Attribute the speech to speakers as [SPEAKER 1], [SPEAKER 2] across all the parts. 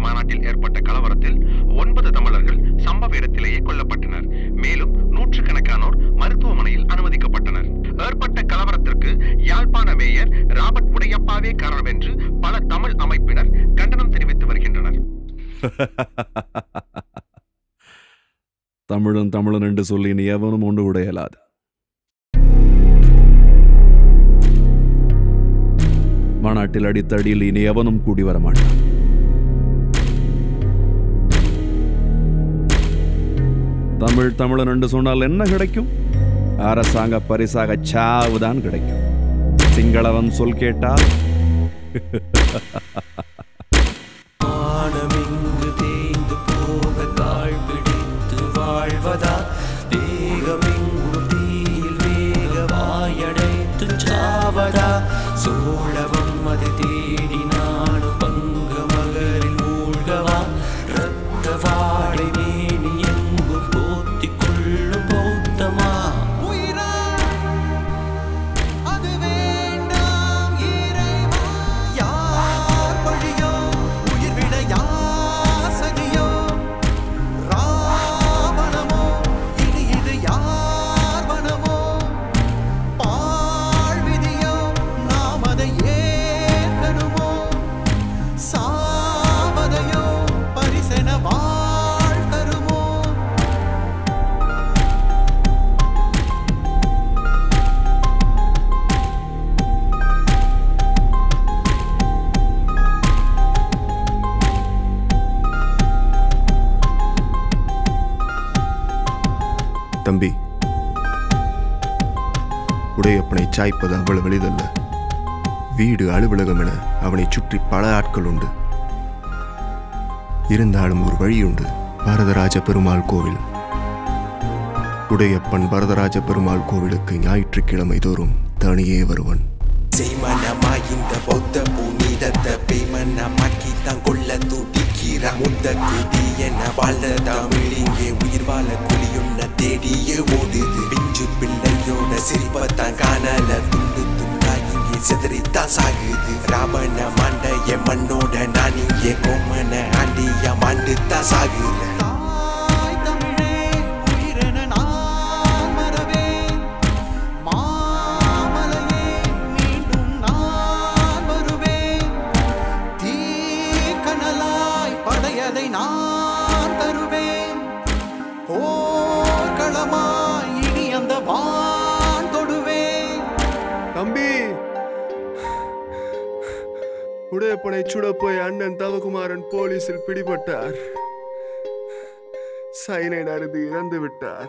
[SPEAKER 1] மாநாட்டில் ஏற்பட்ட கலவரத்தில் ஒன்பது தமிழர்கள் சம்பவ இடத்திலேயே கொல்லப்பட்டனர் மேலும் நூற்றுக்கணக்கானோர் மருத்துவமனையில் அனுமதிக்கப்பட்டனர் ஏற்பட்ட கலவரத்திற்கு யாழ்ப்பாண மேயர் ராபர்ட் உடையப்பாவே காரணம் என்று பல தமிழ் அமைப்பினர் கண்டனம் தெரிவித்து வருகின்றனர்
[SPEAKER 2] தமிழன் தமிழன் என்று சொல்லி நீ எவனும் ஒன்று விட இயலாது மாநாட்டில் அடித்த அடியில் இனி எவனும் கூடி வர மாட்டான் தமிழ் தமிழன் என்று சொன்னால் என்ன கிடைக்கும் அரசாங்க பரிசாக சாவுதான் கிடைக்கும் சிங்களவன் சொல் கேட்டால்
[SPEAKER 3] மானமிங்கு தேய்ந்து போக கால் பிடித்து வாழ்வதா தேகமெங்கும் தீயில் வேக வாயடைத்து சாவதா சோழவம் அது தேடி நாடு பங்க மகரில் மூழ்கவா ரத்த வாடை மேனி எங்கும் போத்திக் கொள்ளும் பௌத்தமா
[SPEAKER 4] அது வேண்டாம் இறைவா யார் பழியோ உயிர் விட யார் சதியோ ராவணமோ இனி இது யார் வனமோ பாழ்விதியோ நாம் அதை ஏற்கனுமோ சாவதையோ பரிசென வாழ் தருமோ
[SPEAKER 5] தம்பி உடையப்பனை சாய்ப்பது அவ்வளவு எளிதல்ல வீடு அலுவலகம் என அவனை சுற்றி பல ஆட்கள் உண்டு இருந்தாலும் ஒரு வழியுண்டு வரதராஜ பெருமாள் கோவில் உடையப்பன் வரதராஜ பெருமாள் கோவிலுக்கு ஞாயிற்றுக்கிழமை தோறும் தனியே வருவன்
[SPEAKER 3] செய்மனமாய் இந்த பௌத்த புனிதத்தை பேமனமாக்கி தான் கொள்ள துடிக்கிற முத்த குடி என வாழ்ந்த தமிழ் இங்கே உயிர் வாழ குழியுன்ன தேடியே ஓடுது பிஞ்சு பிள்ளையோட சிரிப்பத்தான் காணல துண்டு துண்டா இங்கே சிதறித்தான் சாகுது ராவண மண்டைய மண்ணோட நான் இங்கே கோமன ஆண்டியா மாண்டுத்தான் சாகுறேன்
[SPEAKER 4] தாய் தமிழே உயிரென நான் மறவேன் மாமலையே மீண்டும் நான் வருவேன் தீக்கனலாய் படையதை நான் தருவேன் போர்க்களமாய் இனி அந்த வான் தொடுவேன்
[SPEAKER 5] தம்பி உடையப்பனை சுட போய் அண்ணன் தவகுமாரன் போலீசில் பிடிபட்டார் சைனைன் அருதி இறந்து விட்டார்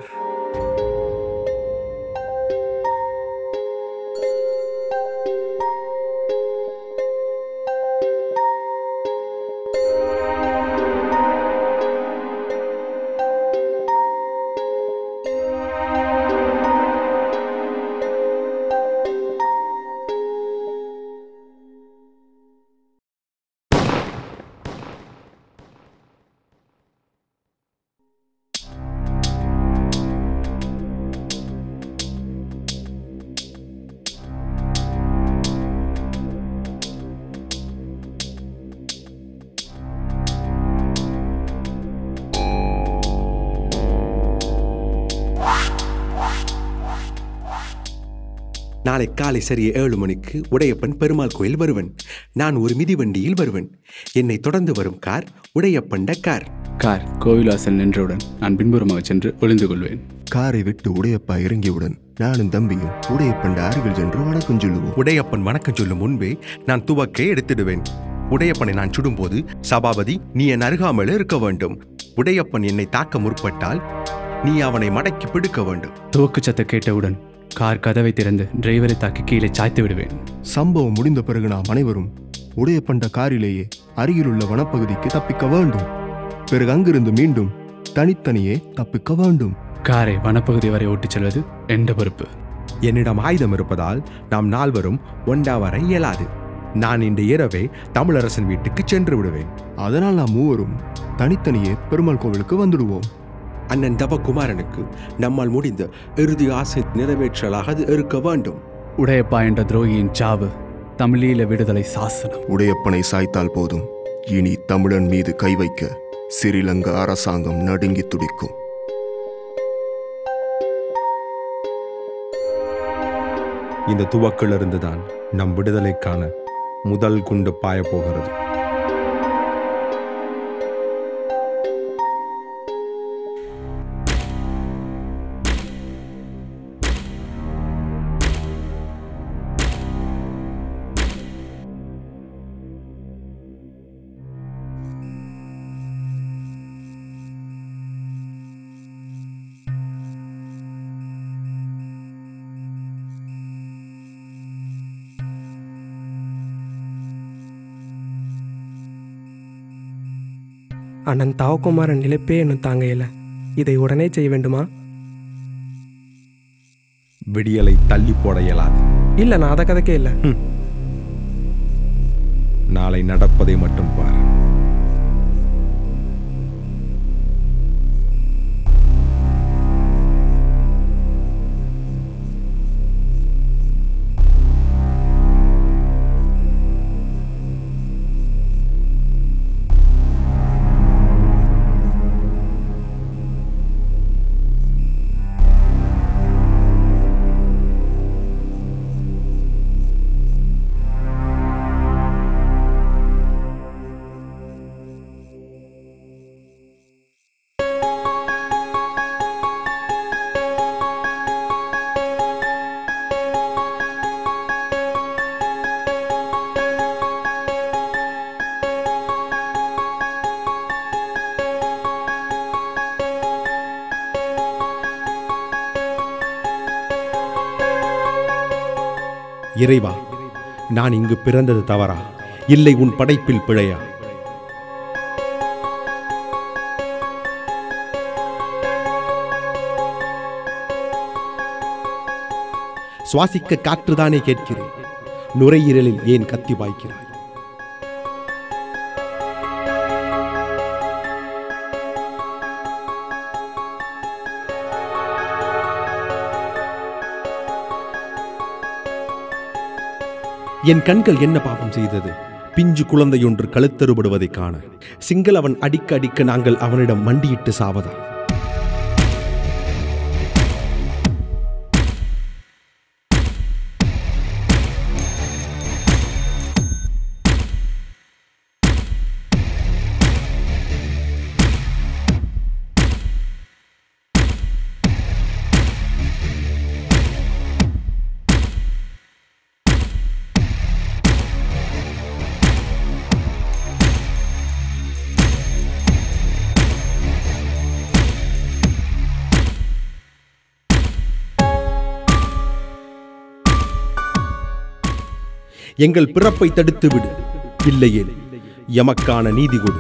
[SPEAKER 3] நாளை காலை சரியா ஏழு மணிக்கு உடையப்பன் பெருமாள் கோயில் வருவன் நான் ஒரு மிதிவண்டியில் வருவன் என்னை தொடர்ந்து வரும் கார் உடையப்பண்ட கார்
[SPEAKER 6] கார் கோவிலாசல் நின்றவுடன் நான் பின்புறமாக சென்று ஒளிந்து கொள்வேன்
[SPEAKER 5] காரை விட்டு உடையப்பா இறங்கியவுடன் நானும் தம்பியும் உடையப்பண்ட அருகில் சென்று வணக்கம் சொல்லுவோம்
[SPEAKER 7] உடையப்பன் வணக்கம் சொல்லும் முன்பே நான் துவக்கை எடுத்திடுவேன் உடையப்பனை நான் சுடும்போது சபாபதி நீ என் அருகாமல் இருக்க வேண்டும் உடையப்பன் என்னை தாக்க முற்பட்டால் நீ அவனை மடக்கி பிடிக்க வேண்டும்
[SPEAKER 6] துவக்கு சத்த கேட்டவுடன் கார் கதவை திறந்து டிரைவரை தாக்கி கீழே சாய்த்து விடுவேன்
[SPEAKER 5] சம்பவம் முடிந்த பிறகு நாம் அனைவரும் உடையப்பண்ட காரிலேயே அருகிலுள்ள வனப்பகுதிக்கு தப்பிக்க வேண்டும் பிறகு அங்கிருந்து மீண்டும் தனித்தனியே தப்பிக்க வேண்டும்
[SPEAKER 6] காரை வனப்பகுதி வரை ஓட்டிச் செல்வது என்ற பொறுப்பு
[SPEAKER 7] என்னிடம் ஆயுதம் இருப்பதால் நாம் நால்வரும் ஒன்றா வர இயலாது நான் இந்த இரவே தமிழரசன் வீட்டுக்கு சென்று விடுவேன்
[SPEAKER 5] அதனால் நாம் மூவரும் தனித்தனியே பெருமாள் கோவிலுக்கு வந்துடுவோம்
[SPEAKER 3] அண்ணன் தவகுமாரனுக்கு நம்மால் முடிந்த இறுதி ஆசை நிறைவேற்றலாக அது இருக்க வேண்டும்
[SPEAKER 6] உடையப்பா என்ற துரோகியின் சாவு தமிழீழ விடுதலை சாசனம்
[SPEAKER 5] உடையப்பனை சாய்த்தால் போதும் இனி தமிழன் மீது கை வைக்க சிறிலங்கா அரசாங்கம் நடுங்கி துடிக்கும்
[SPEAKER 7] இந்த துவக்கிலிருந்து தான் நம் விடுதலைக்கான முதல் குண்டு பாயப் போகிறது
[SPEAKER 8] அண்ணன் தாவகுமாரன் நிலைப்பே இன்னும் தாங்க இல்லை இதை உடனே செய்ய வேண்டுமா
[SPEAKER 7] விடியலை தள்ளி போட இயலாது
[SPEAKER 8] இல்லை நான் அதை கதைக்கே இல்லை
[SPEAKER 7] நாளை நடப்பதை மட்டும் பார் இறைவா நான் இங்கு பிறந்தது தவறா இல்லை உன் படைப்பில் பிழையா சுவாசிக்க காற்றுதானே கேட்கிறேன் நுரையீரலில் ஏன் கத்தி பாய்க்கிறாய் என் கண்கள் என்ன பாவம் செய்தது பிஞ்சு குழந்தையொன்று கழுத்தறுபடுவதைக் காண சிங்களவன் அடிக்க அடிக்க நாங்கள் அவனிடம் மண்டியிட்டு சாவதா எங்கள் பிறப்பை தடுத்து விடு இல்லையே எமக்கான நீதி கொடு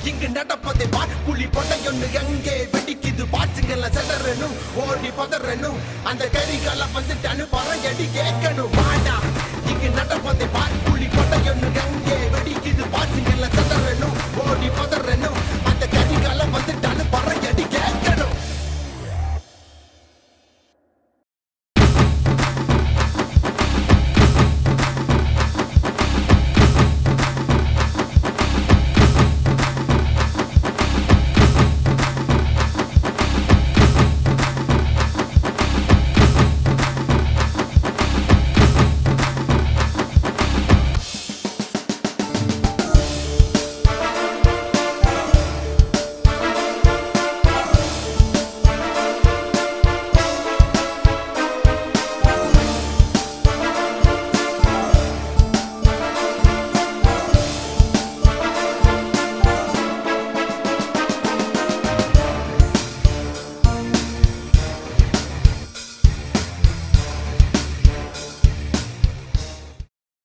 [SPEAKER 3] இங்கு நடப்பதை பார் புலி பொண்ணையொன்னு எங்கே வெடிக்குது பாசுங்கள செதறணும் ஓடி பதறணும் அந்த கரிகால வந்துட்டானு பறையடி கேட்கணும் வாடா இங்கு நடப்பதை பார் புலி பொண்ணையொன்னு எங்கே வெடிக்குது பாசுங்கள செதறணும் ஓடி பதறணும்